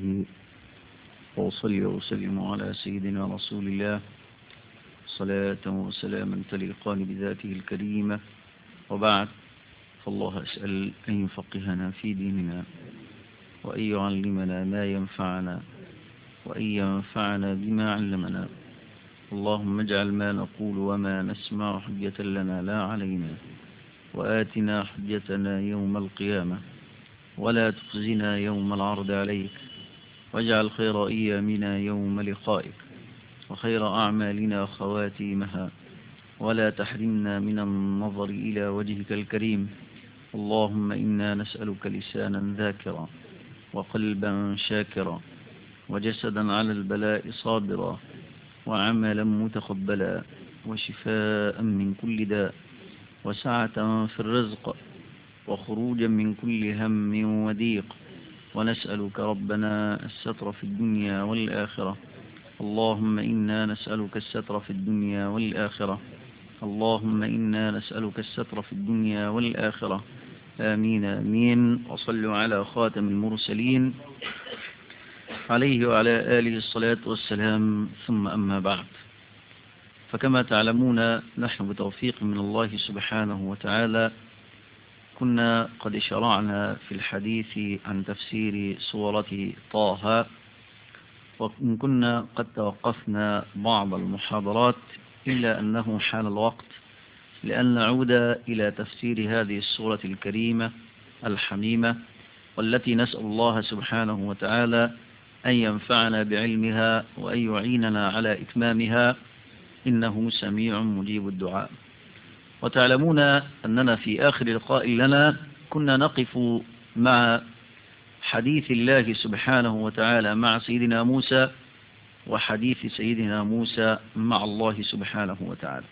الله وأصلي وأسلم على سيدنا رسول الله صلاة وسلاما تليقان بذاته الكريمة وبعد فالله أسأل أن يفقهنا في ديننا وأن يعلمنا ما ينفعنا وأن ينفعنا بما علمنا اللهم اجعل ما نقول وما نسمع حجة لنا لا علينا وآتنا حجتنا يوم القيامة ولا تخزنا يوم العرض عليك واجعل خير أيامنا يوم لقائك وخير أعمالنا خواتيمها ولا تحرمنا من النظر إلى وجهك الكريم اللهم إنا نسألك لسانا ذاكرا وقلبا شاكرا وجسدا على البلاء صابرا وعملا متقبلا وشفاء من كل داء وسعة في الرزق وخروجا من كل هم وضيق ونسألك ربنا الستر في الدنيا والآخرة اللهم إنا نسألك الستر في الدنيا والآخرة اللهم إنا نسألك الستر في الدنيا والآخرة آمين آمين وصلوا على خاتم المرسلين عليه وعلى آله الصلاة والسلام ثم أما بعد فكما تعلمون نحن بتوفيق من الله سبحانه وتعالى كنا قد شرعنا في الحديث عن تفسير سورة طه وإن كنا قد توقفنا بعض المحاضرات إلا أنه حان الوقت لأن نعود إلى تفسير هذه السورة الكريمة الحميمة والتي نسأل الله سبحانه وتعالى أن ينفعنا بعلمها وأن يعيننا على إتمامها إنه سميع مجيب الدعاء وتعلمون أننا في آخر لقاء لنا كنا نقف مع حديث الله سبحانه وتعالى مع سيدنا موسى وحديث سيدنا موسى مع الله سبحانه وتعالى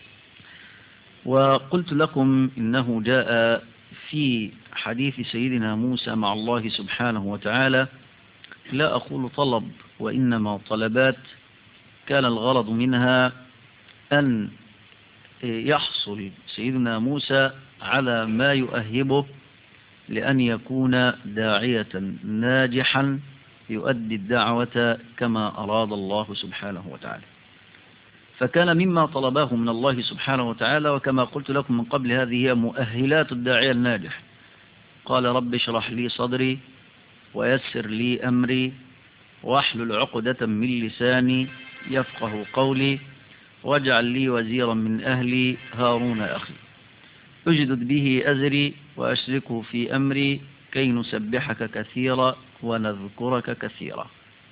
وقلت لكم إنه جاء في حديث سيدنا موسى مع الله سبحانه وتعالى لا أقول طلب وإنما طلبات كان الغرض منها أن يحصل سيدنا موسى على ما يؤهبه لأن يكون داعية ناجحا يؤدي الدعوة كما أراد الله سبحانه وتعالى فكان مما طلباه من الله سبحانه وتعالى وكما قلت لكم من قبل هذه هي مؤهلات الداعية الناجح قال رب اشرح لي صدري ويسر لي أمري واحلل عقدة من لساني يفقه قولي واجعل لي وزيرا من أهلي هارون أخي اجدد به أزري وأشركه في أمري كي نسبحك كثيرا ونذكرك كثيرا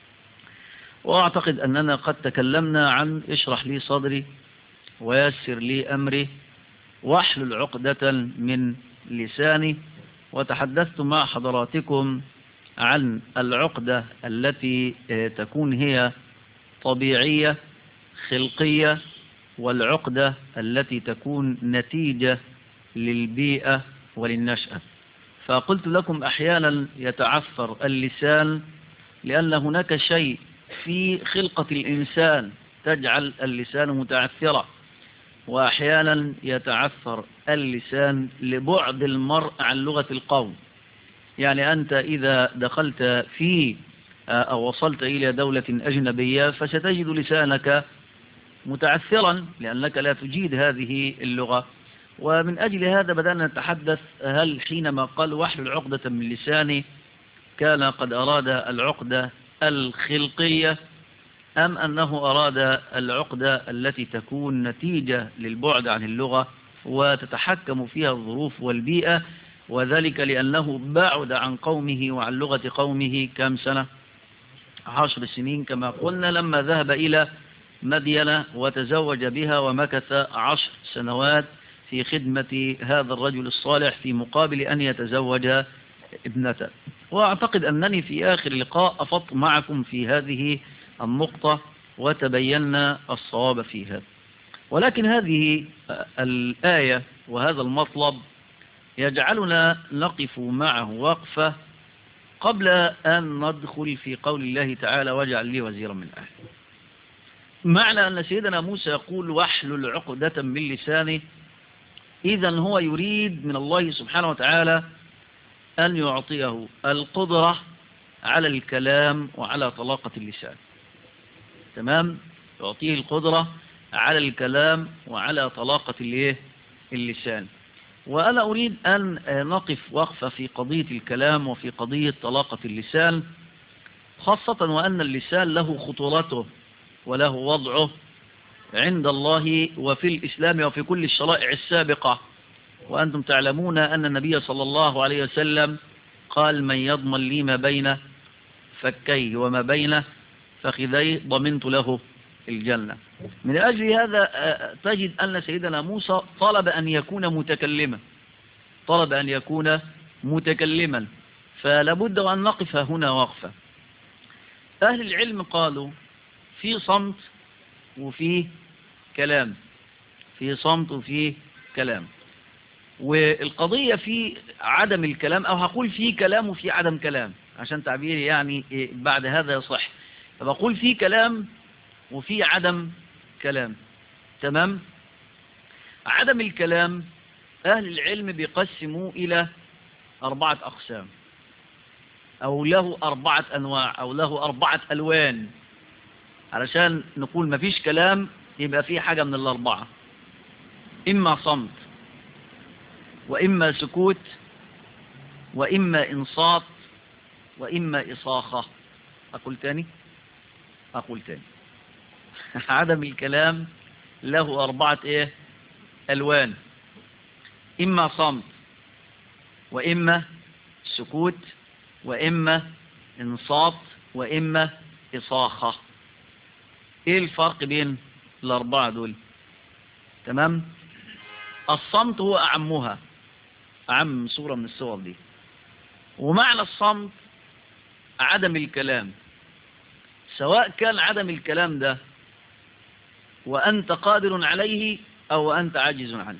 وأعتقد أننا قد تكلمنا عن اشرح لي صدري ويسر لي أمري واحلل عقدة من لساني وتحدثت مع حضراتكم عن العقدة التي تكون هي طبيعية خلقية والعقدة التي تكون نتيجة للبيئة وللنشأة فقلت لكم أحيانا يتعثر اللسان لأن هناك شيء في خلقة الإنسان تجعل اللسان متعثرة وأحيانا يتعثر اللسان لبعد المرء عن لغة القوم يعني أنت إذا دخلت في أو وصلت إلى دولة أجنبية فستجد لسانك متعثرا لأنك لا تجيد هذه اللغة ومن أجل هذا بدأنا نتحدث هل حينما قال واحلل عقدة من لساني كان قد أراد العقدة الخلقية أم أنه أراد العقدة التي تكون نتيجة للبعد عن اللغة وتتحكم فيها الظروف والبيئة وذلك لأنه بعد عن قومه وعن لغة قومه كم سنة عشر سنين كما قلنا لما ذهب إلى مدينة وتزوج بها ومكث عشر سنوات في خدمة هذا الرجل الصالح في مقابل أن يتزوج ابنته وأعتقد أنني في آخر لقاء أفضت معكم في هذه النقطة وتبينا الصواب في هذا ولكن هذه الآية وهذا المطلب يجعلنا نقف معه وقفة قبل أن ندخل في قول الله تعالى واجعل لي وزيرا من أهلي معنى أن سيدنا موسى يقول واحلل عقدة من لسانه إذا هو يريد من الله سبحانه وتعالى أن يعطيه القدرة على الكلام وعلى طلاقة اللسان تمام يعطيه القدرة على الكلام وعلى طلاقة الايه اللسان وأنا أريد أن نقف وقفة في قضية الكلام وفي قضية طلاقة اللسان خاصة وأن اللسان له خطورته وله وضعه عند الله وفي الإسلام وفي كل الشرائع السابقة وأنتم تعلمون أن النبي صلى الله عليه وسلم قال من يضمن لي ما بين فكيه وما بين فخذيه ضمنت له الجنة من أجل هذا تجد أن سيدنا موسى طلب أن يكون متكلما طلب أن يكون متكلما فلابد أن نقف هنا وقفة أهل العلم قالوا في صمت وفي كلام في صمت وفي كلام والقضية في عدم الكلام أو هقول في كلام وفي عدم كلام عشان تعبيري يعني بعد هذا يصح فبقول في كلام وفي عدم كلام تمام عدم الكلام أهل العلم بيقسموا إلى أربعة أقسام أو له أربعة أنواع أو له أربعة ألوان علشان نقول ما فيش كلام يبقى في حاجة من الأربعة إما صمت وإما سكوت وإما إنصات وإما إصاخة أقول تاني أقول تاني عدم الكلام له أربعة إيه ألوان إما صمت وإما سكوت وإما إنصات وإما إصاخة إيه الفرق بين الأربعة دول تمام الصمت هو أعمها أعم صورة من الصور دي ومعنى الصمت عدم الكلام سواء كان عدم الكلام ده وأنت قادر عليه أو أنت عاجز عنه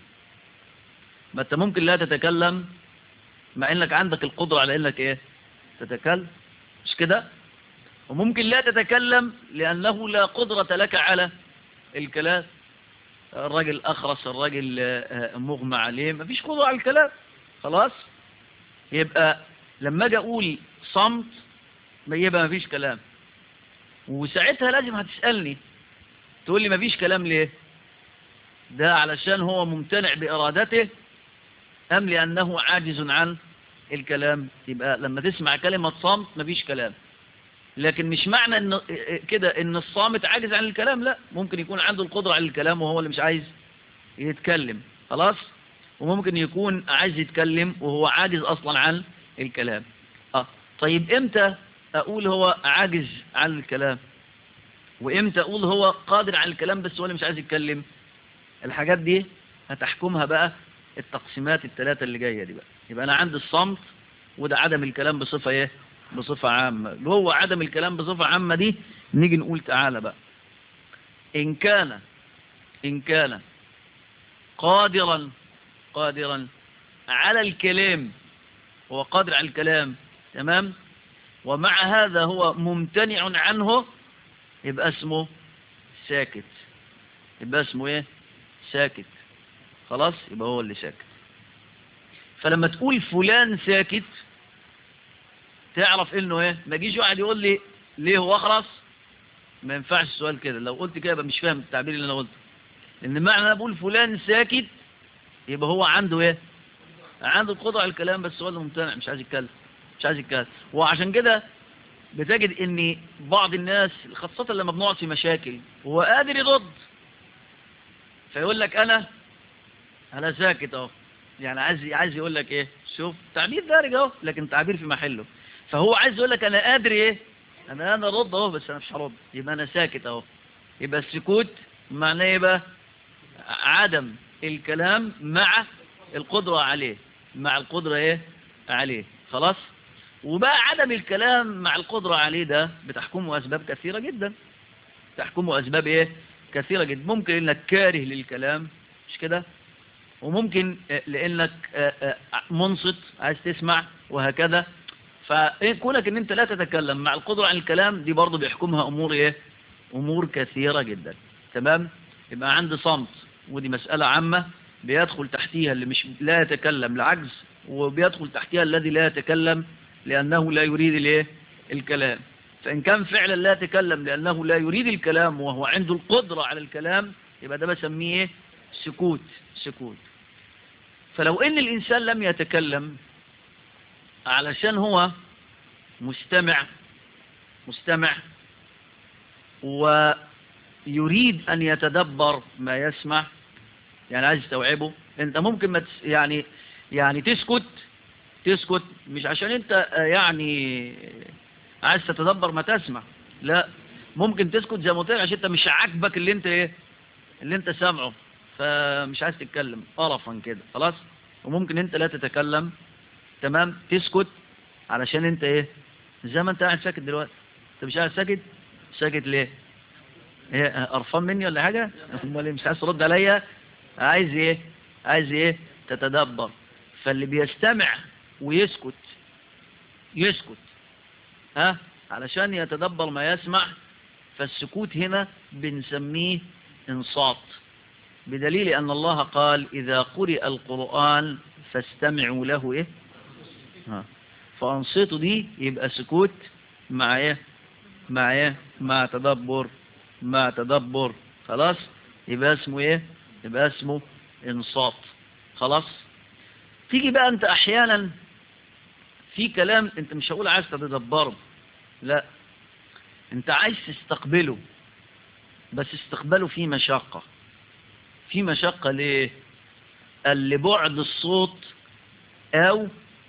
ما أنت ممكن لا تتكلم مع أنك عندك القدرة على أنك إيه تتكلم مش كده وممكن لا تتكلم لأنه لا قدرة لك على الكلام الراجل أخرس الراجل مغمى عليه ما فيش قدرة على الكلام خلاص يبقى لما أجي أقول صمت يبقى ما فيش كلام وساعتها لازم هتسألني تقول لي ما فيش كلام ليه ده علشان هو ممتنع بإرادته أم لأنه عاجز عن الكلام يبقى لما تسمع كلمة صمت ما فيش كلام لكن مش معنى ان كده ان الصامت عاجز عن الكلام لا ممكن يكون عنده القدرة على الكلام وهو اللي مش عايز يتكلم خلاص وممكن يكون عايز يتكلم وهو عاجز اصلا عن الكلام اه طيب امتى اقول هو عاجز عن الكلام وامتى اقول هو قادر على الكلام بس هو اللي مش عايز يتكلم الحاجات دي هتحكمها بقى التقسيمات الثلاثة اللي جاية دي بقى يبقى انا عندي الصمت وده عدم الكلام بصفة ايه بصفة عامة اللي هو عدم الكلام بصفة عامة دي نيجي نقول تعالى بقى إن كان إن كان قادرا قادرا على الكلام هو قادر على الكلام تمام ومع هذا هو ممتنع عنه يبقى اسمه ساكت يبقى اسمه ايه ساكت خلاص يبقى هو اللي ساكت فلما تقول فلان ساكت تعرف انه ايه ما يجيش واحد يقول لي ليه هو اخرس ما ينفعش السؤال كده لو قلت كده يبقى مش فاهم التعبير اللي انا قلته لان معنى انا بقول فلان ساكت يبقى هو عنده ايه عنده القدره على الكلام بس هو اللي ممتنع مش عايز يتكلم مش عايز يتكلم وعشان كده بتجد ان بعض الناس خاصة لما بنقعد في مشاكل هو قادر يرد فيقول لك انا انا ساكت اهو يعني عايز عايز يقول لك ايه شوف تعبير دارج اهو لكن تعبير في محله فهو عايز يقول لك انا قادر ايه انا انا ارد اهو بس انا مش هرد يبقى انا ساكت اهو يبقى السكوت معناه ايه بقى عدم الكلام مع القدرة عليه مع القدرة ايه عليه خلاص وبقى عدم الكلام مع القدرة عليه ده بتحكمه أسباب كثيرة جدا تحكمه أسباب إيه كثيرة جدا ممكن إنك كاره للكلام مش كده وممكن لأنك منصت عايز تسمع وهكذا فكونك إن أنت لا تتكلم مع القدرة على الكلام دي برضه بيحكمها أمور إيه أمور كثيرة جدا تمام يبقى عندي صمت ودي مسألة عامة بيدخل تحتيها اللي مش لا يتكلم لعجز وبيدخل تحتيها الذي لا يتكلم لأنه لا يريد الايه الكلام فإن كان فعلا لا يتكلم لأنه لا يريد الكلام وهو عنده القدرة على الكلام يبقى ده بسميه سكوت سكوت فلو ان الانسان لم يتكلم علشان هو مستمع مستمع ويريد ان يتدبر ما يسمع يعني عايز يستوعبه انت ممكن ما تس يعني يعني تسكت تسكت مش عشان انت يعني عايز تتدبر ما تسمع لا ممكن تسكت زي ما قلت لك عشان انت مش عاجبك اللي انت ايه اللي انت سامعه فمش عايز تتكلم قرفا كده خلاص وممكن انت لا تتكلم تمام تسكت علشان انت ايه زي ما انت قاعد ساكت دلوقتي انت مش قاعد ساكت ساكت ليه ايه قرفان مني ولا حاجه امال إيه؟ مش عايز ترد عليا عايز ايه عايز ايه تتدبر فاللي بيستمع ويسكت يسكت ها علشان يتدبر ما يسمع فالسكوت هنا بنسميه انصات بدليل أن الله قال إذا قرئ القرآن فاستمعوا له إيه ها. فأنصتوا دي يبقى سكوت مع إيه مع إيه مع تدبر مع تدبر خلاص يبقى اسمه إيه يبقى اسمه انصات خلاص تيجي بقى أنت أحيانا في كلام أنت مش هقول عايز تتدبره لا أنت عايز تستقبله بس استقباله فيه مشقة في مشقة ليه قال لبعد الصوت او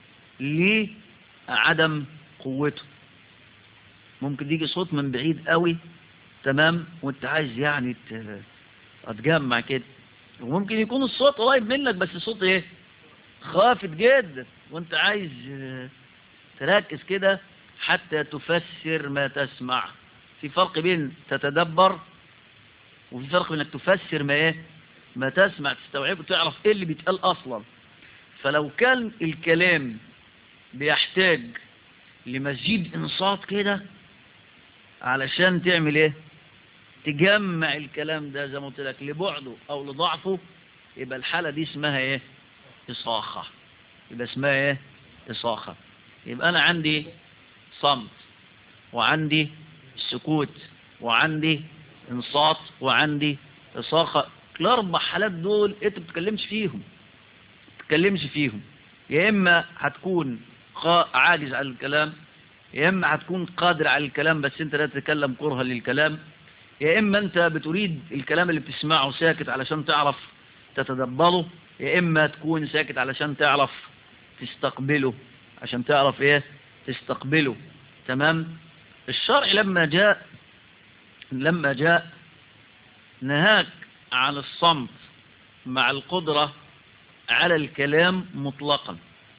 لعدم قوته ممكن يجي صوت من بعيد قوي تمام وانت عايز يعني تتجمع كده وممكن يكون الصوت قريب منك بس الصوت ايه خافت جدا وانت عايز تركز كده حتى تفسر ما تسمع في فرق بين تتدبر وفي فرق بين انك تفسر ما ايه ما تسمع تستوعبه تعرف ايه اللي بيتقال اصلا فلو كان الكلام بيحتاج لمزيد انصات كده علشان تعمل ايه تجمع الكلام ده زي ما قلت لك لبعده او لضعفه يبقى الحالة دي اسمها ايه اصاخة يبقى اسمها ايه اصاخة يبقى انا عندي صمت وعندي سكوت وعندي انصات وعندي اصاخة الاربع حالات دول انت ما بتتكلمش فيهم ما بتتكلمش فيهم يا اما هتكون عاجز عن الكلام يا اما هتكون قادر على الكلام بس انت لا تتكلم كرها للكلام يا اما انت بتريد الكلام اللي بتسمعه ساكت علشان تعرف تتدبره يا اما تكون ساكت علشان تعرف تستقبله عشان تعرف ايه تستقبله تمام الشرع لما جاء لما جاء نهاك عن الصمت مع القدرة على الكلام مطلقا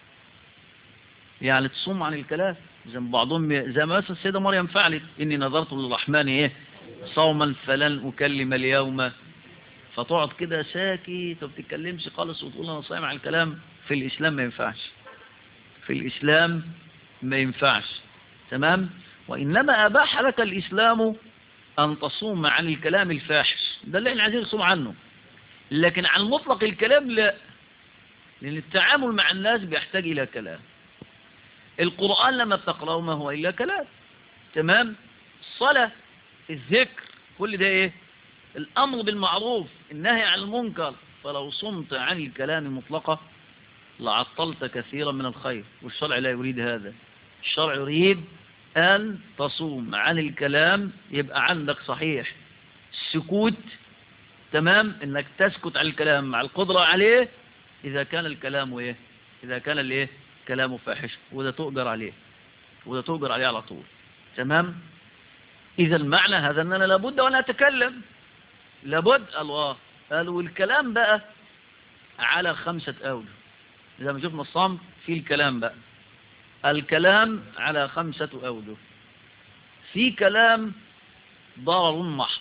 يعني تصوم عن الكلام زي بعضهم زي ما مثلا السيدة مريم فعلت إني نظرت للرحمن إيه صوما فلن أكلم اليوم فتقعد كده ساكت وما بتتكلمش خالص وتقول أنا صايم عن الكلام في الإسلام ما ينفعش في الإسلام ما ينفعش تمام وإنما أباح لك الإسلام أن تصوم عن الكلام الفاحش ده اللي احنا عايزين نصوم عنه لكن عن مطلق الكلام لا لأن التعامل مع الناس بيحتاج إلى كلام القرآن لما بتقرأه ما هو إلا كلام تمام الصلاة الذكر كل ده إيه الأمر بالمعروف النهي عن المنكر فلو صمت عن الكلام مطلقة لعطلت كثيرا من الخير والشرع لا يريد هذا الشرع يريد أن تصوم عن الكلام يبقى عندك صحيح السكوت تمام انك تسكت عن الكلام مع القدرة عليه اذا كان الكلام ايه اذا كان الايه كلامه فاحش وده تؤجر عليه وده تؤجر عليه على طول تمام اذا المعنى هذا ان انا لابد وانا اتكلم لابد الله قال والكلام بقى على خمسة اوجه اذا ما شفنا الصمت في الكلام بقى الكلام على خمسة أوجه في كلام ضرر محض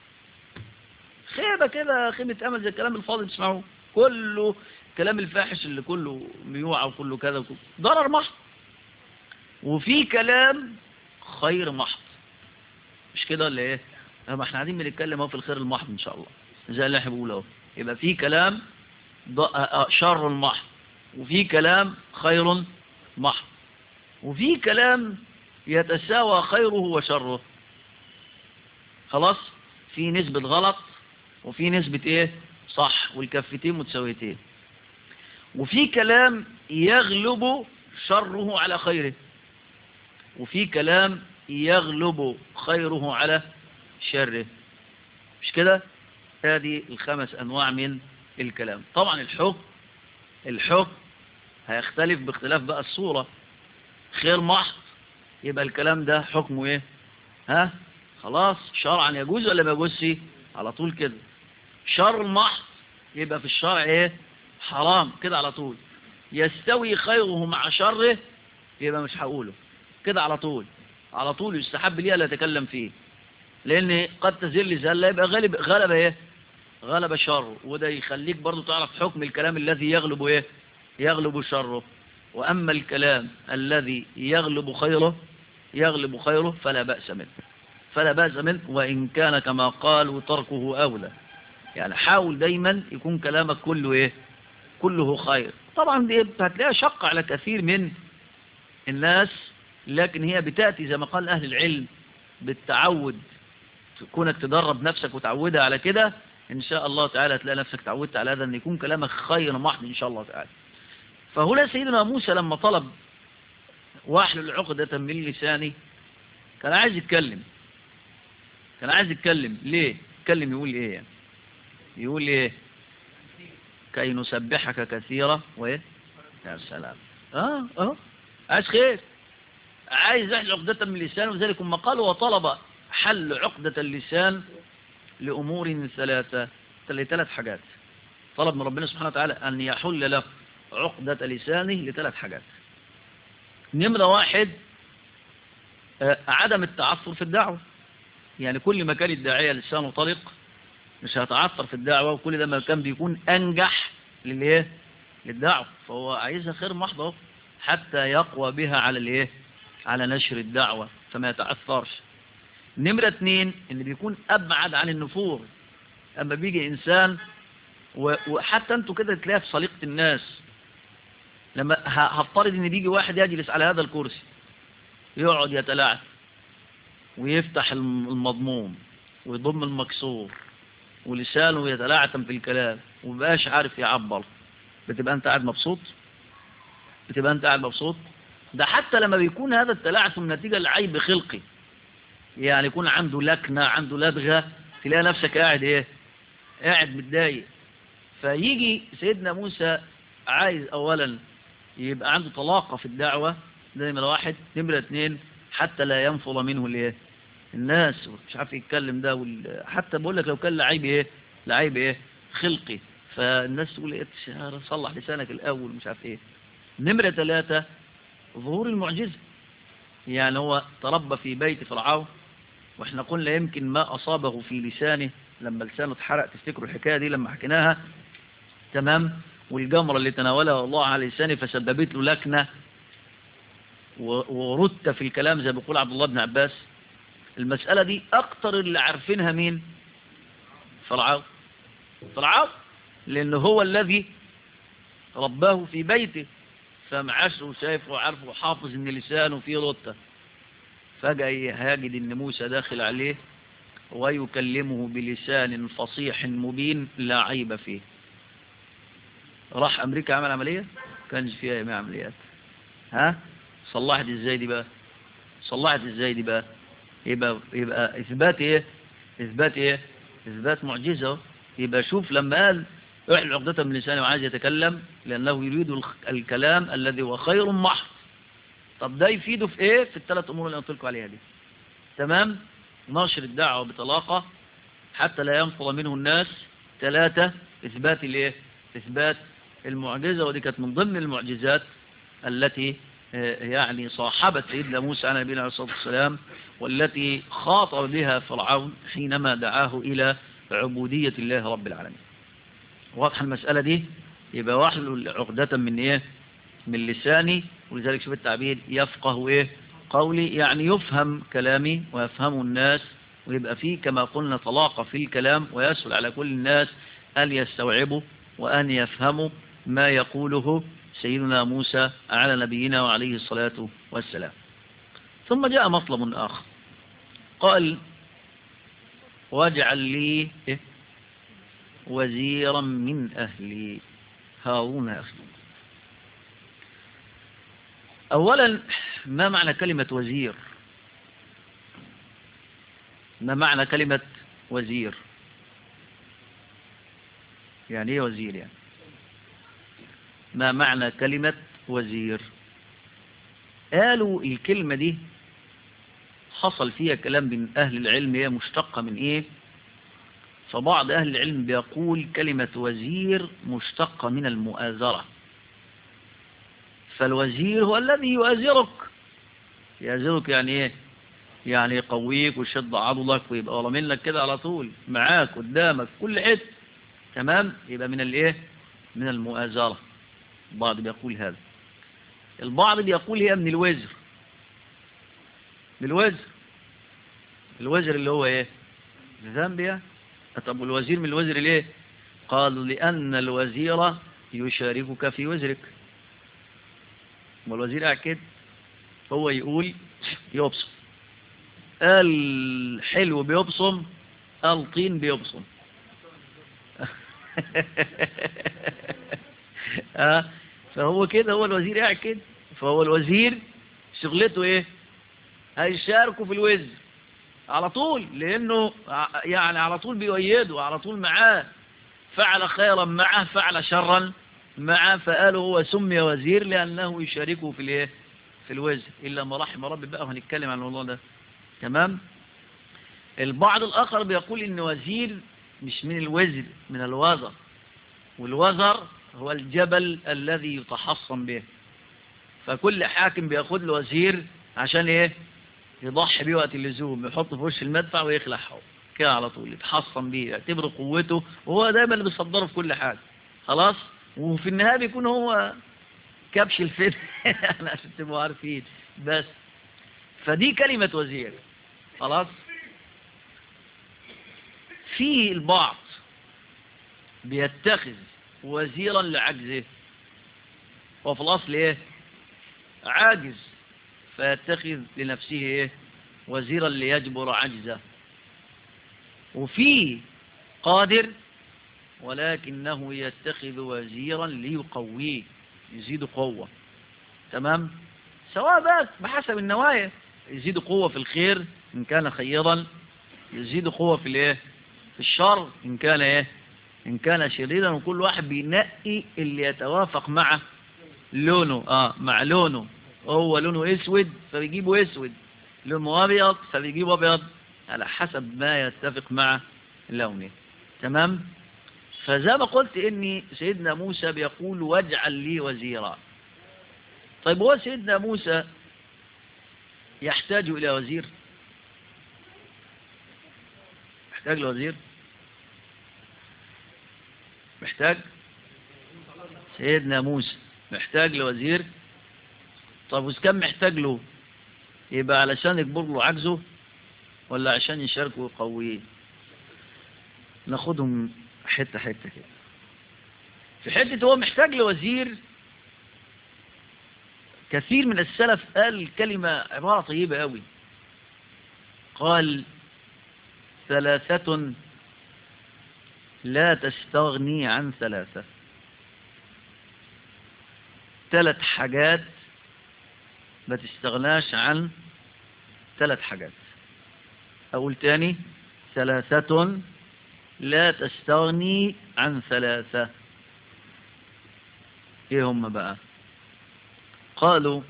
خيبة كده خيبة أمل زي الكلام الفاضي بتسمعوه كله كلام الفاحش اللي كله ميوعة وكله كذا وكله ضرر محض وفي كلام خير محض مش كده ولا ايه ما احنا قاعدين بنتكلم اهو في الخير المحض ان شاء الله زي اللي احنا بنقوله اهو يبقى في كلام شر محض وفي كلام خير محض وفي كلام يتساوى خيره وشره خلاص في نسبة غلط وفي نسبة ايه صح والكفتين متساويتين وفي كلام يغلب شره على خيره وفي كلام يغلب خيره على شره مش كده هذه الخمس أنواع من الكلام طبعا الحكم الحكم هيختلف باختلاف بقى الصورة خير محض يبقى الكلام ده حكمه ايه ها خلاص شرعا يجوز ولا ما يجوزش على طول كده شر محض يبقى في الشرع ايه حرام كده على طول يستوي خيره مع شره يبقى مش هقوله كده على طول على طول يستحب لي لا اتكلم فيه لان قد تزل زله يبقى غالب غلب ايه غلب الشر وده يخليك برضو تعرف حكم الكلام الذي يغلب ايه يغلب شره واما الكلام الذي يغلب خيره يغلب خيره فلا بأس منه فلا بأس منه وإن كان كما قال وتركه أولى يعني حاول دايما يكون كلامك كله إيه كله خير طبعا دي هتلاقيها شق على كثير من الناس لكن هي بتأتي زي ما قال أهل العلم بالتعود كونك تدرب نفسك وتعودها على كده إن شاء الله تعالى تلاقي نفسك تعودت على هذا أن يكون كلامك خير محض إن شاء الله تعالى فهنا سيدنا موسى لما طلب واحلل عقدة من لساني كان عايز يتكلم كان عايز يتكلم ليه يتكلم يقول ايه يعني يقول ايه كي نسبحك كثيرا وايه يا سلام اه اه عايز خير عايز يحل عقدة من اللسان وذلك ما قال وطلب حل عقدة اللسان لأمور ثلاثة ثلاث حاجات طلب من ربنا سبحانه وتعالى أن يحل له عقدة لسانه لثلاث حاجات نمرة واحد عدم التعثر في الدعوة يعني كل ما كان الداعية لسانه طلق مش هيتعثر في الدعوة وكل ده ما كان بيكون أنجح للإيه للدعوة فهو عايزها خير محضة حتى يقوى بها على الإيه على نشر الدعوة فما يتعثرش نمرة اتنين ان بيكون أبعد عن النفور أما بيجي إنسان وحتى انتوا كده تلاقيها في صليقة الناس لما هفترض ان بيجي واحد يجلس على هذا الكرسي يقعد يتلاعب ويفتح المضموم ويضم المكسور ولسانه يتلاعثم في الكلام ومبقاش عارف يعبر بتبقى انت قاعد مبسوط بتبقى انت قاعد مبسوط ده حتى لما بيكون هذا التلاعثم نتيجة لعيب خلقي يعني يكون عنده لكنة عنده لدغة تلاقي نفسك قاعد ايه قاعد متضايق فيجي سيدنا موسى عايز اولا يبقى عنده طلاقة في الدعوة ده نمرة واحد نمرة اتنين حتى لا ينفض منه الايه الناس مش عارف يتكلم ده وال... حتى بقول لك لو كان لعيب ايه لعيب ايه خلقي فالناس تقول ايه صلح لسانك الاول مش عارف ايه نمرة ثلاثة ظهور المعجزة يعني هو تربى في بيت فرعون واحنا قلنا يمكن ما اصابه في لسانه لما لسانه اتحرق تفتكروا الحكاية دي لما حكيناها تمام والجمرة اللي تناولها الله على لسانه فسببت له لكنة وردت في الكلام زي بيقول عبد الله بن عباس المسألة دي أكتر اللي عارفينها مين فرعون فرعون لأنه هو الذي رباه في بيته فمعاشه وشايفه وعارفه وحافظ ان لسانه فيه رتة فجأة هيجد ان موسى داخل عليه ويكلمه بلسان فصيح مبين لا عيب فيه راح امريكا عمل عملية كانش فيها يمين عمليات ها صلحت ازاي دي بقى صلحت ازاي دي بقى يبقى يبقى اثبات ايه اثبات ايه اثبات معجزة يبقى شوف لما قال احل عقدة من لسانه وعايز يتكلم لانه يريد الكلام الذي هو خير محض طب ده يفيده في ايه في الثلاث امور اللي قلت لكم عليها دي تمام نشر الدعوة بطلاقة حتى لا ينفض منه الناس ثلاثة اثبات الايه اثبات المعجزة ودي كانت من ضمن المعجزات التي يعني صاحبت سيدنا موسى على نبينا عليه الصلاة والسلام والتي خاطر بها فرعون حينما دعاه إلى عبودية الله رب العالمين واضح المسألة دي يبقى واحلل عقدة من إيه من لساني ولذلك شوف التعبير يفقه إيه قولي يعني يفهم كلامي ويفهم الناس ويبقى فيه كما قلنا طلاقة في الكلام ويسهل على كل الناس أن يستوعبوا وأن يفهموا ما يقوله سيدنا موسى على نبينا وعليه الصلاة والسلام ثم جاء مطلب آخر قال واجعل لي إيه؟ وزيرا من أهلي هارون أخي أولا ما معنى كلمة وزير ما معنى كلمة وزير يعني ايه وزير يعني ما معنى كلمة وزير قالوا الكلمة دي حصل فيها كلام من أهل العلم هي مشتقة من إيه فبعض أهل العلم بيقول كلمة وزير مشتقة من المؤازرة فالوزير هو الذي يؤازرك يؤازرك يعني إيه يعني يقويك ويشد عضلك ويبقى ورا منك كده على طول معاك قدامك كل حته تمام يبقى من الايه من المؤازرة البعض بيقول هذا البعض بيقول هي من الوزر من الوزر الوزر اللي هو ايه الذنب يعني طب الوزير من الوزر ليه قالوا لأن الوزير يشاركك في وزرك والوزير قاعد كده هو يقول يبصم الحلو بيبصم الطين بيبصم آه فهو كده هو الوزير قاعد كده فهو الوزير شغلته ايه هيشاركوا في الوزر على طول لانه يعني على طول بيؤيده على طول معاه فعل خيرا معه فعل شرا معه فقالوا هو سمي وزير لانه يشاركه في الايه في الوزر الا ما رحم ربي بقى وهنتكلم عن الموضوع ده تمام البعض الاخر بيقول ان وزير مش من الوزر من الوزر والوزر هو الجبل الذي يتحصن به فكل حاكم بياخد له وزير عشان ايه يضحي بيه وقت اللزوم يحطه في وش المدفع ويخلعه كده على طول يتحصن بيه يعتبره قوته وهو دايما اللي بيصدره في كل حاجه خلاص وفي النهايه بيكون هو كبش الفيل عشان تبقوا عارفين بس فدي كلمه وزير خلاص في البعض بيتخذ وزيرا لعجزه وفي الأصل إيه عاجز فيتخذ لنفسه إيه وزيرا ليجبر عجزه وفي قادر ولكنه يتخذ وزيرا ليقويه يزيد قوة تمام سواء بقى بحسب النوايا يزيد قوة في الخير إن كان خيرا يزيد قوة في الايه في الشر إن كان ايه إن كان شريرا وكل واحد بينقي اللي يتوافق مع لونه آه مع لونه هو لونه اسود فبيجيبه اسود لونه ابيض فبيجيبه ابيض على حسب ما يتفق مع لونه تمام فزي ما قلت اني سيدنا موسى بيقول واجعل لي وزيرا طيب هو سيدنا موسى يحتاج الى وزير محتاج لوزير محتاج سيدنا موسى محتاج لوزير طب وإذا كان محتاج له يبقى علشان يكبر له عجزه ولا عشان يشاركه ويقويه ناخدهم حتة حتة كده في حتة هو محتاج لوزير كثير من السلف قال كلمة عبارة طيبة قوي قال ثلاثة لا تستغني عن ثلاثة ثلاث حاجات ما تستغناش عن ثلاث حاجات أقول تاني ثلاثة لا تستغني عن ثلاثة ايه هم بقى قالوا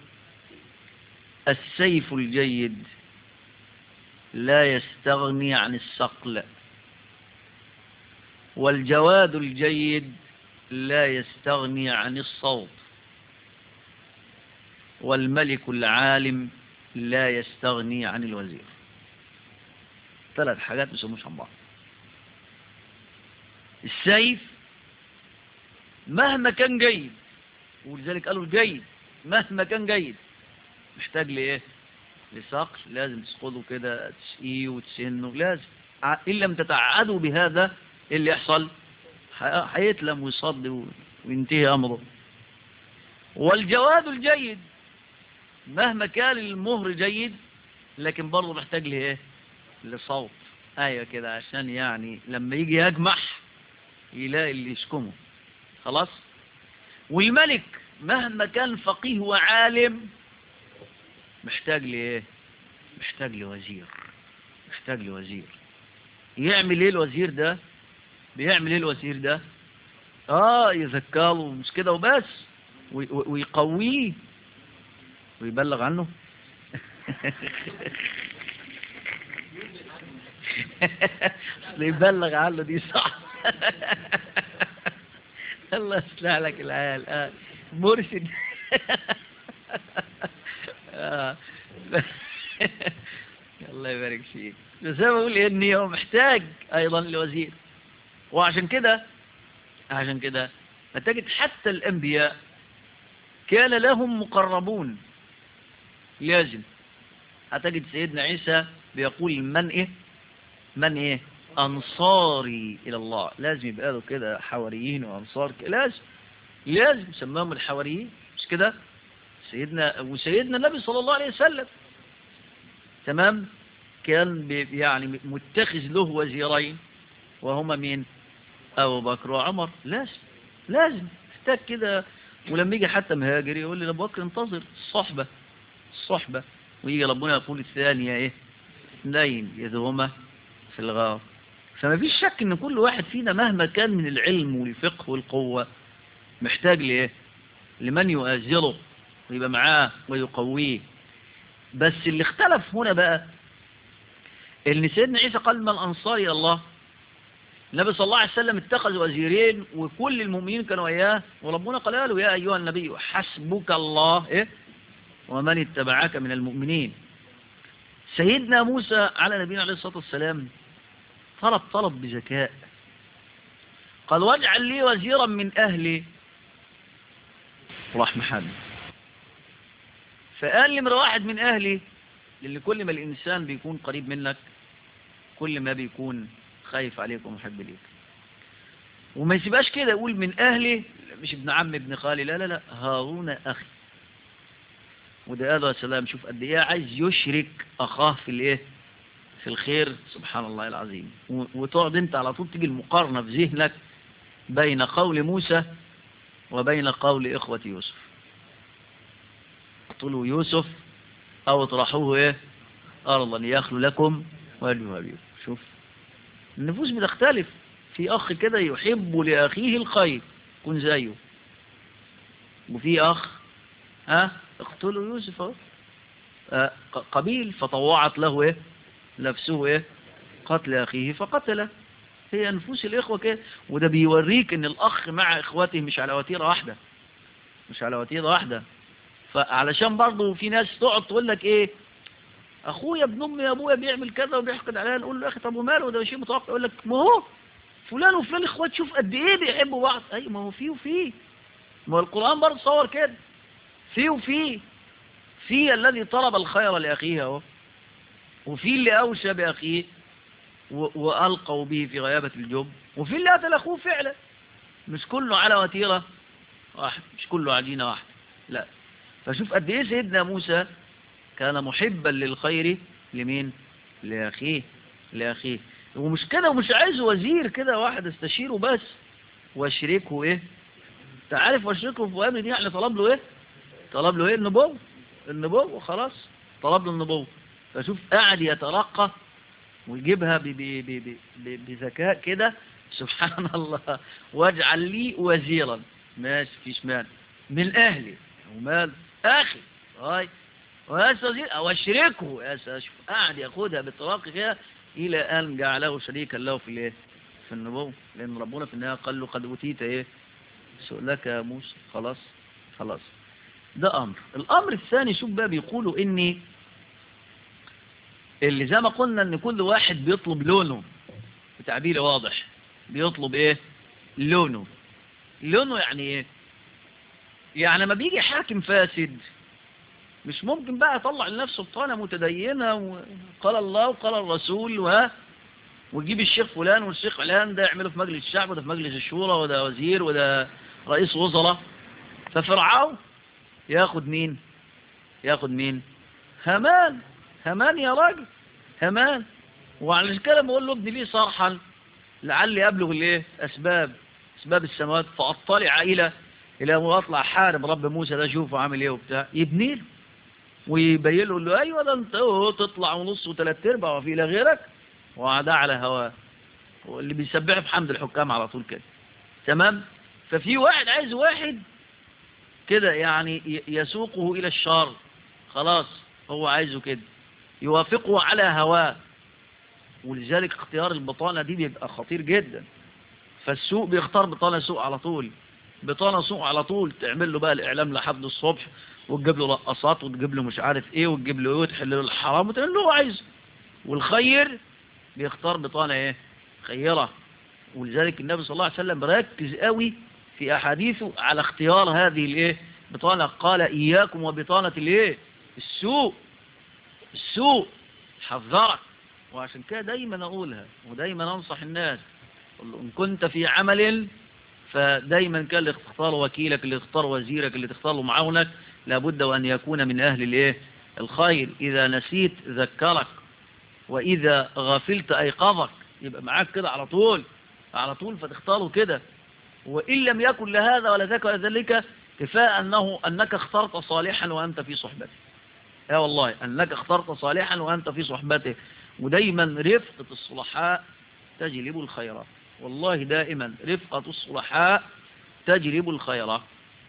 السيف الجيد لا يستغني عن الصقل والجواد الجيد لا يستغني عن الصوت والملك العالم لا يستغني عن الوزير ثلاث حاجات بيسموش عن بعض السيف مهما كان جيد ولذلك قالوا الجيد مهما كان جيد محتاج لإيه لصقل لازم تسقطه كده تسقيه وتسنه لازم إن لم تتعدوا بهذا إيه اللي يحصل هيتلم ويصد وينتهي أمره والجواد الجيد مهما كان المهر جيد لكن برضه محتاج لإيه لصوت أيوة كده عشان يعني لما يجي يجمح يلاقي اللي يسكمه خلاص والملك مهما كان فقيه وعالم محتاج لإيه محتاج لوزير محتاج لوزير يعمل ايه الوزير ده بيعمل ايه الوزير ده اه يذكره مش كده وبس ويقويه ويبلغ عنه يبلغ عنه دي صح الله يصلح لك العيال آه. مرشد آه. الله يبارك فيك بس انا بقول اني هو محتاج ايضا لوزير وعشان كده عشان كده فتجد حتى الانبياء كان لهم مقربون لازم هتجد سيدنا عيسى بيقول من ايه من ايه انصاري الى الله لازم يبقى له كده حواريين وانصار لازم لازم سماهم الحواريين مش كده سيدنا وسيدنا النبي صلى الله عليه وسلم تمام كان يعني متخذ له وزيرين وهما مين ابو بكر وعمر لازم لازم احتاج كده ولما يجي حتى مهاجر يقول لي ابو بكر انتظر الصحبة الصحبة ويجي ربنا يقول الثانية ايه اثنين يذهما في الغار فما فيش شك ان كل واحد فينا مهما كان من العلم والفقه والقوة محتاج لايه لمن يؤازره ويبقى معاه ويقويه بس اللي اختلف هنا بقى ان سيدنا عيسى قال من الانصار الى الله النبي صلى الله عليه وسلم اتخذ وزيرين وكل المؤمنين كانوا اياه وربنا قال له يا ايها النبي حسبك الله ايه ومن اتبعك من المؤمنين سيدنا موسى على نبينا عليه الصلاة والسلام طلب طلب بذكاء قال واجعل لي وزيرا من أهلي راح محمد فقال لي من واحد من أهلي لأن كل ما الإنسان بيكون قريب منك كل ما بيكون خايف عليك ومحب ليك وما يسيبهاش كده يقول من أهلي مش ابن عم ابن خالي لا لا لا هارون أخي وده قال سلام شوف قد ايه عايز يشرك أخاه في الايه في الخير سبحان الله العظيم وتقعد انت على طول تيجي المقارنة في ذهنك بين قول موسى وبين قول إخوة يوسف اقتلوا يوسف أو اطرحوه إيه أرضا يخلو لكم وجه أبيكم شوف النفوس بتختلف في أخ كده يحب لأخيه الخير كن زيه وفي أخ ها اقتلوا يوسف اهو آه قبيل فطوعت له ايه نفسه ايه قتل أخيه فقتله هي نفوس الإخوة كده وده بيوريك ان الأخ مع إخوته مش على وتيرة واحدة مش على وتيرة واحدة فعلشان برضه في ناس تقعد تقول لك ايه اخويا ابن امي يا ابويا بيعمل كذا وبيحقد عليا نقول له يا اخي طب وماله ده شيء متوقع يقول لك ما هو فلان وفلان اخوات شوف قد ايه بيحبوا بعض اي ما هو في وفي ما هو القران برضه صور كده في وفي في الذي طلب الخير لاخيه اهو وفي اللي اوشى باخيه والقوا به في غيابه الجب وفي اللي قتل اخوه فعلا مش كله على وتيره واحد مش كله عجينه واحده لا فشوف قد ايه سيدنا موسى كان محبا للخير لمين لأخيه لأخيه ومش كده ومش عايز وزير كده واحد استشيره بس واشركه ايه تعرف واشركه في امر دي يعني طلب له ايه طلب له ايه النبوة النبوة خلاص طلب له النبوة فشوف قاعد يترقى ويجيبها بذكاء كده سبحان الله واجعل لي وزيرا ماشي فيش مال من اهلي ومال اخي هاي ويستزيد او اشركه شوف قاعد ياخدها بالتراقي كده الى ان جعله شريكا له في الايه في النبوة لان ربنا في النهايه قال له قد اوتيت ايه سؤلك يا موسى خلاص خلاص ده امر الامر الثاني شوف بقى بيقولوا اني اللي زي ما قلنا ان كل واحد بيطلب لونه بتعبير واضح بيطلب ايه لونه لونه يعني ايه يعني لما بيجي حاكم فاسد مش ممكن بقى يطلع لنفسه بطانة متدينة وقال الله وقال الرسول و وتجيب الشيخ فلان والشيخ علان ده يعمله في مجلس الشعب وده في مجلس الشورى وده وزير وده رئيس وزراء ففرعون ياخد مين ياخد مين هامان همان يا راجل همان وعلى كده بقول له ابني لي صرحا لعلي أبلغ الايه أسباب أسباب السماوات فأطلع إلى إلى أطلع حارب رب موسى ده شوفه عامل إيه وبتاع يبني له ويبين له له أيوة ده أنت تطلع ونص وثلاث أرباع وفي إلى غيرك وعدا على هواه واللي بيسبحه بحمد الحكام على طول كده تمام ففي واحد عايز واحد كده يعني يسوقه إلى الشر خلاص هو عايزه كده يوافقه على هواه ولذلك اختيار البطانة دي بيبقى خطير جدا فالسوق بيختار بطانة سوق على طول بطانة سوق على طول تعمل له بقى الإعلام لحد الصبح وتجيب له رقصات وتجيب له مش عارف ايه وتجيب له ايه وتحل له الحرام وتعمل له هو عايزه والخير بيختار بطانة ايه خيرة ولذلك النبي صلى الله عليه وسلم ركز قوي في أحاديثه على اختيار هذه الايه بطانة قال إياكم وبطانة الايه السوء السوء حذرك وعشان كده دايما أقولها ودايما أنصح الناس إن كنت في عمل فدايما كان اللي تختار وكيلك اللي تختار وزيرك اللي تختار معاونك لابد وأن يكون من أهل الايه الخير إذا نسيت ذكرك وإذا غفلت أيقظك يبقى معاك كده على طول على طول فتختاره كده وإن لم يكن لهذا ولا ذاك ولا ذلك كفاء أنه أنك اخترت صالحا وأنت في صحبته يا والله أنك اخترت صالحا وأنت في صحبته ودايما رفقة الصلحاء تجلب الخيرات والله دائما رفقة الصلحاء تجلب الخيرات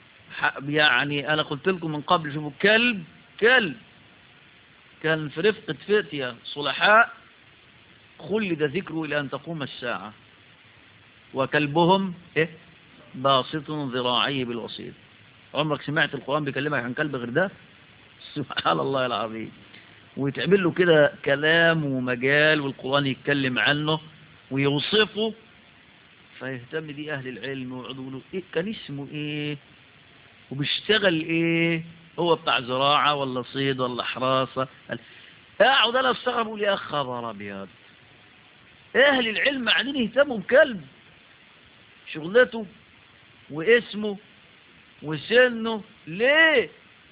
يعني أنا قلت لكم من قبل شوفوا كلب كلب كان في رفقة فتية صلحاء خلد ذكره إلى أن تقوم الساعة وكلبهم إيه باسط ذراعيه بالوسيط عمرك سمعت القرآن بيكلمك عن كلب غير ده سبحان الله العظيم ويتعمل له كده كلام ومجال والقرآن يتكلم عنه ويوصفه فيهتم دي أهل العلم ويقعدوا له إيه كان اسمه إيه وبيشتغل إيه هو بتاع زراعة ولا صيد ولا حراسة اقعد انا استغرب اقول يا خبر ابيض اهل العلم قاعدين يهتموا بكلب شغلته واسمه وسنه ليه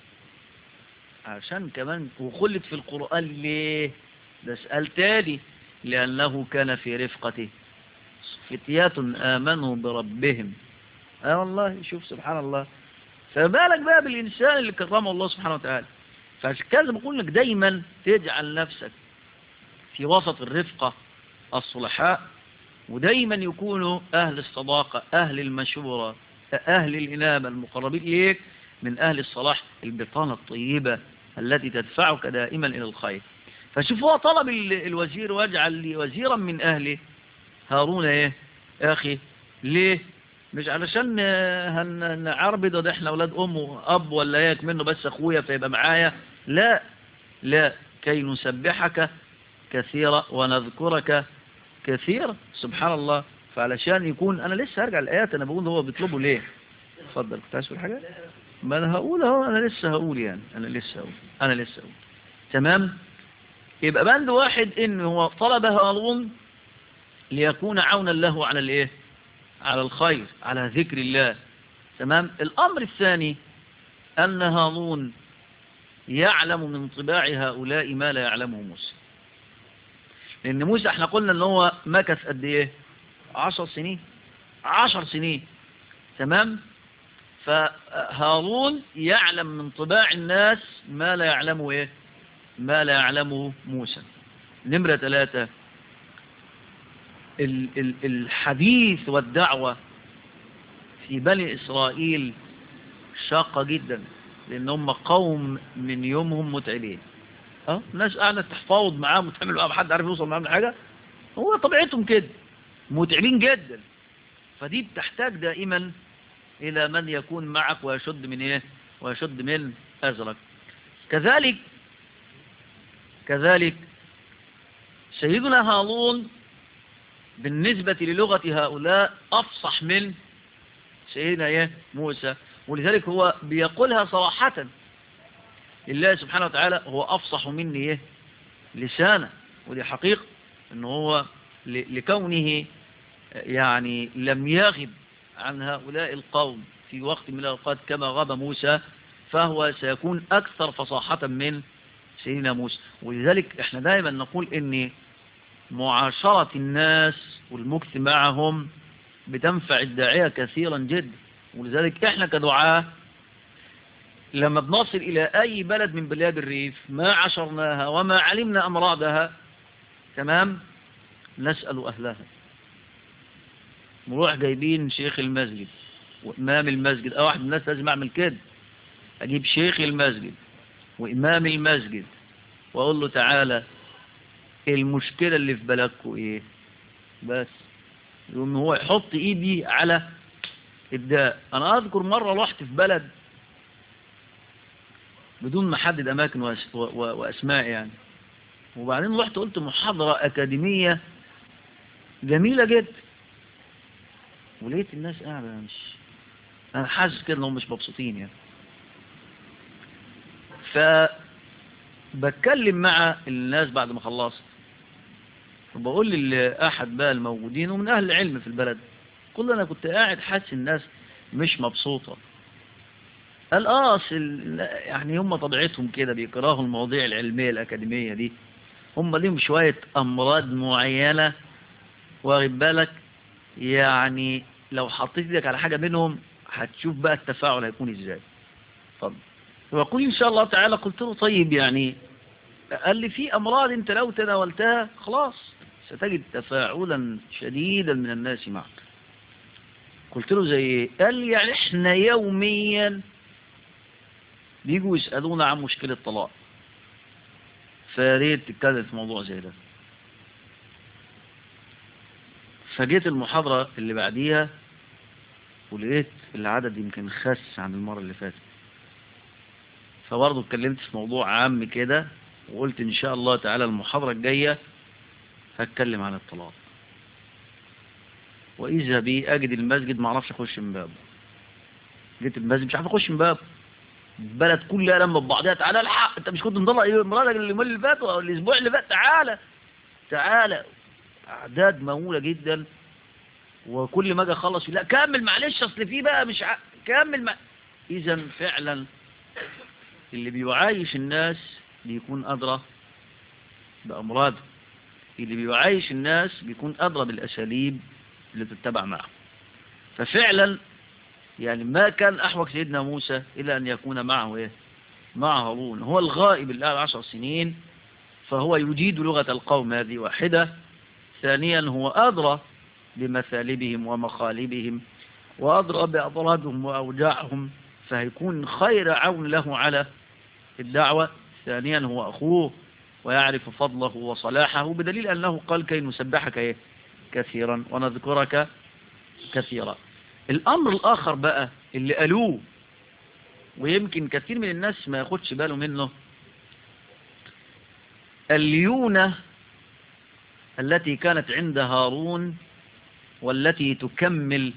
عشان كمان وخلت في القرآن ليه ده سأل تاني لأنه كان في رفقته فتيات آمنوا بربهم اه والله شوف سبحان الله فبالك بقى بالإنسان اللي كرمه الله سبحانه وتعالى فعشان كده بقول لك دايما تجعل نفسك في وسط الرفقة الصلحاء ودايما يكونوا أهل الصداقة أهل المشورة أهل الإنابة المقربين إليك من أهل الصلاح البطانة الطيبة التي تدفعك دائما إلى الخير فشوف هو طلب الوزير واجعل لي وزيرا من أهله هارون إيه يا أخي ليه مش علشان هنعربد ده احنا اولاد ام واب ولا اياك منه بس اخويا فيبقى معايا لا لا كي نسبحك كثيرا ونذكرك كثيرا سبحان الله فعلشان يكون انا لسه هرجع الايات انا بقول هو بيطلبه ليه اتفضل كنت عايز تقول حاجه ما انا هقول اهو انا لسه هقول يعني انا لسه هقول انا لسه هقول تمام يبقى بند واحد ان هو طلب هارون ليكون عونا له على الايه على الخير على ذكر الله تمام الأمر الثاني أن هارون يعلم من طباع هؤلاء ما لا يعلمه موسى لأن موسى احنا قلنا ان هو مكث قد ايه عشر سنين عشر سنين تمام فهارون يعلم من طباع الناس ما لا يعلمه ايه ما لا يعلمه موسى نمرة ثلاثة الحديث والدعوة في بني إسرائيل شاقة جدا لأن هم قوم من يومهم متعبين اه ناس قاعدة تحفاوض معاهم وتعمل معاهم حد عارف يوصل معاهم حاجة هو طبيعتهم كده متعبين جدا فدي بتحتاج دائما إلى من يكون معك ويشد من إيه ويشد من أزرك كذلك كذلك سيدنا هارون بالنسبة للغة هؤلاء أفصح من سيدنا إيه موسى ولذلك هو بيقولها صراحة لله سبحانه وتعالى هو أفصح مني إيه لسانا ودي حقيقة أنه هو لكونه يعني لم يغب عن هؤلاء القوم في وقت من الأوقات كما غاب موسى فهو سيكون أكثر فصاحة من سيدنا موسى ولذلك احنا دائما نقول ان معاشرة الناس والمكث معهم بتنفع الداعية كثيرا جدا ولذلك احنا كدعاة لما بنصل إلى أي بلد من بلاد الريف ما عشرناها وما علمنا أمراضها تمام نسأل أهلها نروح جايبين شيخ المسجد وإمام المسجد أو واحد من الناس لازم أعمل كده أجيب شيخ المسجد وإمام المسجد وأقول له تعالى المشكلة اللي في بلدكم إيه بس يقوم هو يحط إيدي على الداء أنا أذكر مرة رحت في بلد بدون ما احدد أماكن وأس- و- و- وأسماء يعني وبعدين رحت قلت محاضرة أكاديمية جميلة جدا ولقيت الناس قاعدة مش أنا حاسس كده إنهم مش مبسوطين يعني فبتكلم مع الناس بعد ما خلصت وبقول لأحد بقى الموجودين ومن أهل العلم في البلد قل أنا كنت قاعد حاسس الناس مش مبسوطة قال اه أصل يعني هم طبيعتهم كده بيكرهوا المواضيع العلمية الأكاديمية دي هم ليهم شوية أمراض معينة واخد بالك يعني لو حطيت ايدك على حاجة منهم هتشوف بقى التفاعل هيكون ازاي اتفضل وقل ان شاء الله تعالى قلت له طيب يعني قال لي في امراض انت لو تناولتها خلاص ستجد تفاعلا شديدا من الناس معك قلت له زي ايه قال لي يعني احنا يوميا بيجوا يسألونا عن مشكلة طلاق فريت تتكلم في موضوع زي ده فجيت المحاضرة اللي بعديها ولقيت العدد يمكن خس عن المرة اللي فاتت فبرضه اتكلمت في موضوع عام كده وقلت ان شاء الله تعالى المحاضرة الجاية هتكلم عن الطلاق واذا بي اجد المسجد ما اعرفش اخش من بابه جيت المسجد مش عارف اخش من بابه البلد كلها لما ببعضها تعالى الحق انت مش كنت مطلق ايه مراتك اليومين اللي فاتوا او الاسبوع اللي فات تعالى تعالى اعداد مهوله جدا وكل ما اجي اخلص لا كمل معلش اصل في بقى مش ع... كمل مع... اذا فعلا اللي بيعايش الناس بيكون ادرى بامراض اللي بيعايش الناس بيكون ادرى بالاساليب اللي تتبع معه ففعلا يعني ما كان احوج سيدنا موسى الى ان يكون معه ايه مع هارون هو الغائب الان عشر سنين فهو يجيد لغة القوم هذه واحدة ثانيا هو أدرى بمثالبهم ومخالبهم وأدرى بأضرادهم وأوجاعهم فهيكون خير عون له على الدعوة ثانيا هو أخوه ويعرف فضله وصلاحه بدليل أنه قال كي نسبحك إيه؟ كثيرا ونذكرك كثيرا الأمر الآخر بقى اللي قالوه ويمكن كثير من الناس ما ياخدش باله منه الليونة التي كانت عند هارون والتي تكمل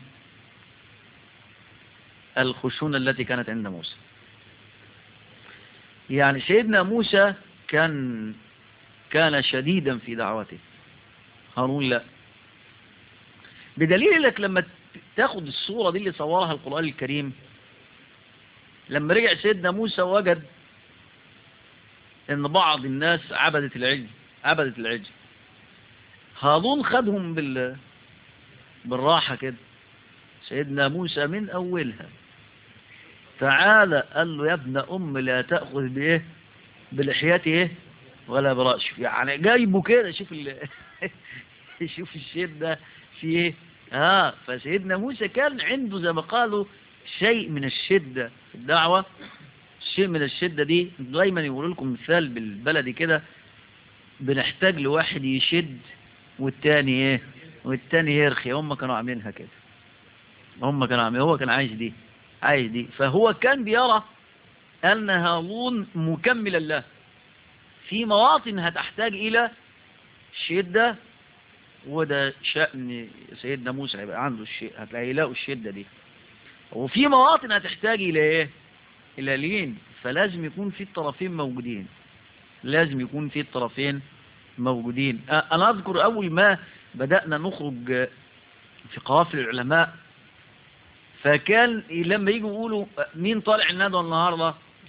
الخشونة التي كانت عند موسى يعني سيدنا موسى كان كان شديدا في دعوته هارون لا بدليل لك لما تاخد الصورة دي اللي صورها القرآن الكريم لما رجع سيدنا موسى وجد ان بعض الناس عبدت العجل عبدت العجل هارون خدهم بال بالراحة كده سيدنا موسى من أولها تعالى قال له يا ابن أم لا تأخذ بإيه بلحيته إيه ولا برأسه يعني جايبه كده شوف ال... شوف الشدة في إيه آه فسيدنا موسى كان عنده زي ما قالوا شيء من الشدة في الدعوة شيء من الشدة دي دايما يقولوا لكم مثال بالبلدي كده بنحتاج لواحد يشد والتاني ايه والتاني يرخي هم كانوا عاملينها كده هم كانوا عاملين هو كان عايش دي عايش دي فهو كان بيرى أن هارون مكملا له في مواطن هتحتاج إلى شدة وده شأن سيدنا موسى هيبقى عنده الشيء هتلاقي يلاقوا الشدة دي وفي مواطن هتحتاج إلى إيه إلى لين فلازم يكون في الطرفين موجودين لازم يكون في الطرفين موجودين أنا أذكر أول ما بدأنا نخرج في قوافل العلماء فكان لما يجوا يقولوا مين طالع الندوة النهاردة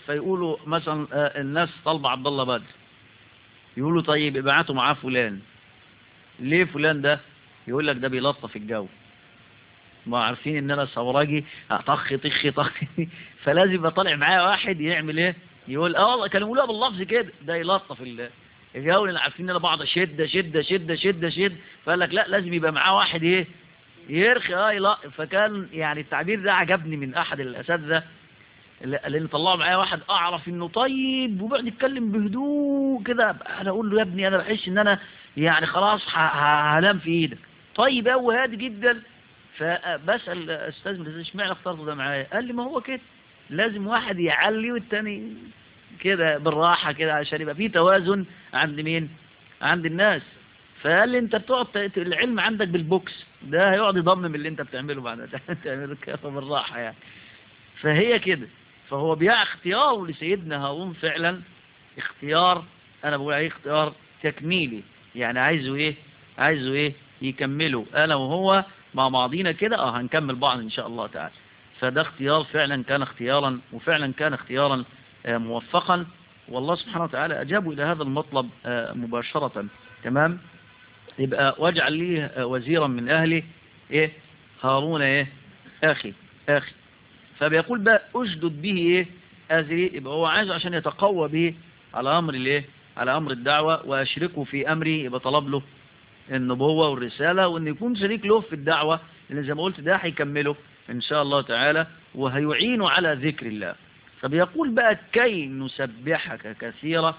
فيقولوا مثلا آه، الناس طالبه عبد الله بدر يقولوا طيب ابعتوا معاه فلان ليه فلان ده يقول لك ده بيلطف الجو ما عارفين ان انا ثوراجي طخ طخ طخ فلازم يبقى طالع معايا واحد يعمل ايه يقول اه والله كانوا يقولوها باللفظ كده ده يلطف ال- الجو لان عارفين ان انا بقعد اشد اشد اشد اشد اشد فقال لك لا لازم يبقى معاه واحد ايه يرخي اه لا فكان يعني التعبير ده عجبني من احد الاساتذه اللي- لان طلعوا معايا واحد اعرف انه طيب وبيقعد يتكلم بهدوء كده انا اقول له يا ابني انا بحس ان انا يعني خلاص ه- ه- هنام في ايدك طيب قوي هادي جدا فبسال استاذ من اشمعنى اخترته ده معايا قال لي ما هو كده لازم واحد يعلي والتاني كده بالراحه كده عشان يبقى في توازن عند مين عند الناس فقال لي انت بتقعد ت- العلم عندك بالبوكس ده هيقعد يضمم اللي انت بتعمله بعد تعمله كده بالراحه يعني فهي كده فهو بيع اختياره لسيدنا هارون فعلا اختيار انا بقول عليه اختيار تكميلي يعني عايزه ايه عايزه ايه يكمله انا وهو مع بعضينا كده اه هنكمل بعض ان شاء الله تعالى فده اختيار فعلا كان اختيارا وفعلا كان اختيارا آه، موفقا والله سبحانه وتعالى اجابوا الى هذا المطلب آه، مباشرة تمام يبقى واجعل لي آه، وزيرا من اهلي ايه هارون ايه اخي اخي فبيقول بقى اشدد به ايه ازري يبقى هو عايزه عشان يتقوى به على امر الايه على امر الدعوة واشركه في امري يبقى طلب له النبوة والرسالة وان يكون شريك له في الدعوة لان زي ما قلت ده هيكمله ان شاء الله تعالى وهيعينه على ذكر الله فبيقول بقى كي نسبحك كثيرا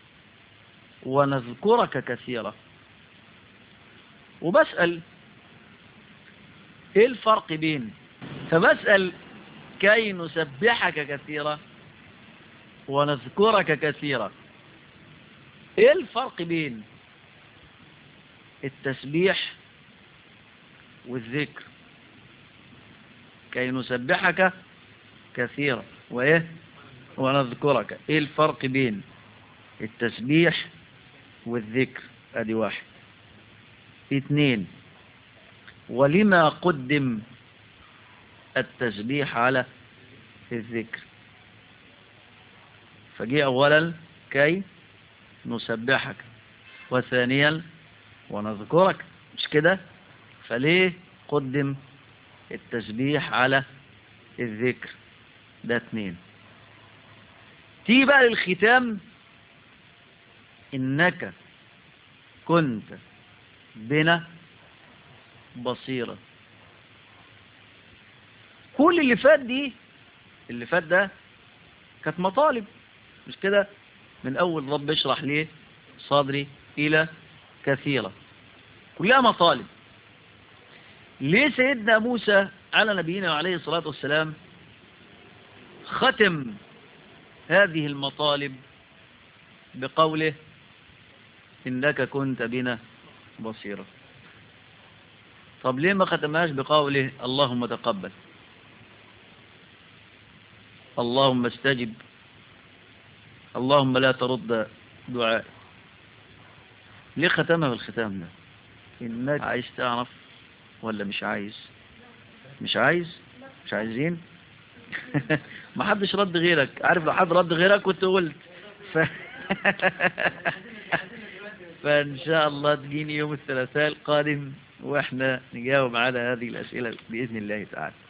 ونذكرك كثيرا وبسأل ايه الفرق بين فبسأل كي نسبحك كثيرا ونذكرك كثيرا ايه الفرق بين التسبيح والذكر كي نسبحك كثيرا وايه ونذكرك ايه الفرق بين التسبيح والذكر ادي واحد اثنين ولما قدم التسبيح على الذكر فجاء اولا كي نسبحك وثانيا ونذكرك مش كده فليه قدم التسبيح على الذكر ده اتنين تيجي بقى للختام انك كنت بنا بصيرا كل اللي فات دي اللي فات ده كانت مطالب مش كده من اول رب اشرح لي صدري الى كثيرة كلها مطالب ليه سيدنا موسى على نبينا عليه الصلاة والسلام ختم هذه المطالب بقوله إنك كنت بنا بصيرا طب ليه ما ختمهاش بقوله اللهم تقبل اللهم استجب اللهم لا ترد دعائي ليه ختمها بالختام ده انك عايز تعرف ولا مش عايز مش عايز مش عايزين ما حدش رد غيرك عارف لو حد رد غيرك كنت قلت ف... فان شاء الله تجيني يوم الثلاثاء القادم واحنا نجاوب على هذه الاسئله باذن الله تعالى